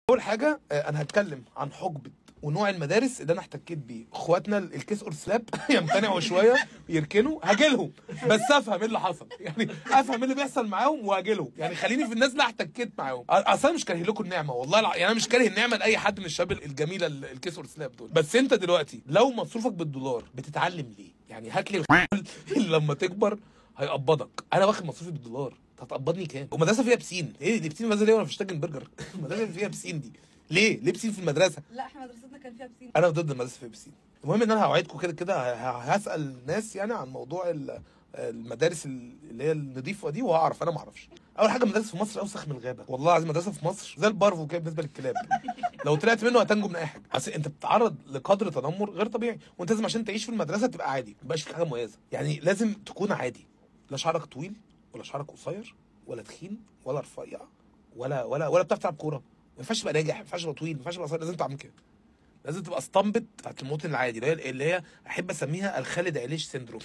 اول حاجه آه، انا هتكلم عن حقبه ونوع المدارس اللي انا احتكيت بيه اخواتنا الكيس اور سلاب يمتنعوا شويه يركنوا هاجلهم بس افهم ايه اللي حصل يعني افهم ايه اللي بيحصل معاهم واجلهم يعني خليني في الناس اللي احتكيت معاهم أ- اصل انا مش كاره لكم النعمه والله الع... يعني انا مش كاره النعمه لاي حد من الشباب الجميله ال- الكيس اور سلاب دول بس انت دلوقتي لو مصروفك بالدولار بتتعلم ليه يعني هات لي الخ- اللي لما تكبر هيقبضك انا واخد مصروفي بالدولار أنت هتقبضني كام ومدرسه فيها بسين ايه دي بسين المدرسه ليه وانا في شتاجن برجر المدرسه اللي فيها بسين دي ليه ليه بسين في المدرسه لا احنا مدرستنا كان فيها بسين انا ضد المدرسه فيها بسين المهم ان انا هوعدكم كده كده ه- ه- هسال ناس يعني عن موضوع ال- المدارس ال- اللي هي النظيفه دي وهعرف انا ما اعرفش اول حاجه المدارس في مصر اوسخ من الغابه والله العظيم مدرسه في مصر زي البارفو كده بالنسبه للكلاب لو طلعت منه هتنجو من اي حاجه اصل انت بتتعرض لقدر تنمر غير طبيعي وانت لازم عشان تعيش في المدرسه تبقى عادي ما يبقاش في حاجه مميزه يعني لازم تكون عادي لا شعرك طويل ولا شعرك قصير ولا تخين ولا رفيع ولا ولا ولا بتعرف تلعب كوره ما ينفعش تبقى ناجح ما ينفعش تبقى طويل ما ينفعش تبقى قصير لازم تعمل كده لازم تبقى اسطمبة بتاعت المواطن العادي اللي هي اللي هي احب اسميها الخالد عليش سيندروم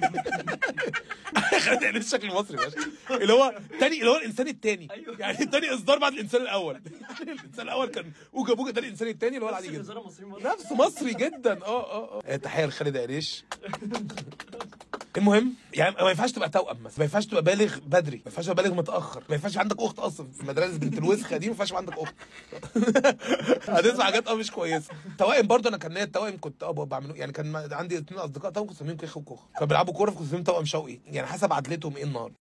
خالد عليش شكل مصري ماشي اللي هو تاني اللي هو الانسان التاني أيوه. يعني تاني اصدار بعد الانسان الاول يعني الانسان الاول كان اوجا بوجا ده الانسان التاني اللي هو العادي جدا الوزاره المصريه برضه. نفس مصري جدا اه اه اه تحيه لخالد عليش المهم يعني ما ينفعش تبقى توأم مثلا ما ينفعش تبقى بالغ بدري ما ينفعش تبقى بالغ متأخر ما ينفعش يبقى عندك اخت اصلا في مدارس بنت الوسخه دي ما ينفعش يبقى عندك اخت هتسمع حاجات اه مش كويسه توائم برضه انا كان ليا التوائم كنت اه بعمله يعني كان عندي اثنين اصدقاء توأم كنت مسميهم كيخ وكوخ كانوا بيلعبوا كوره فكنت مسميهم توأم شوقي يعني حسب عدلتهم ايه النهارده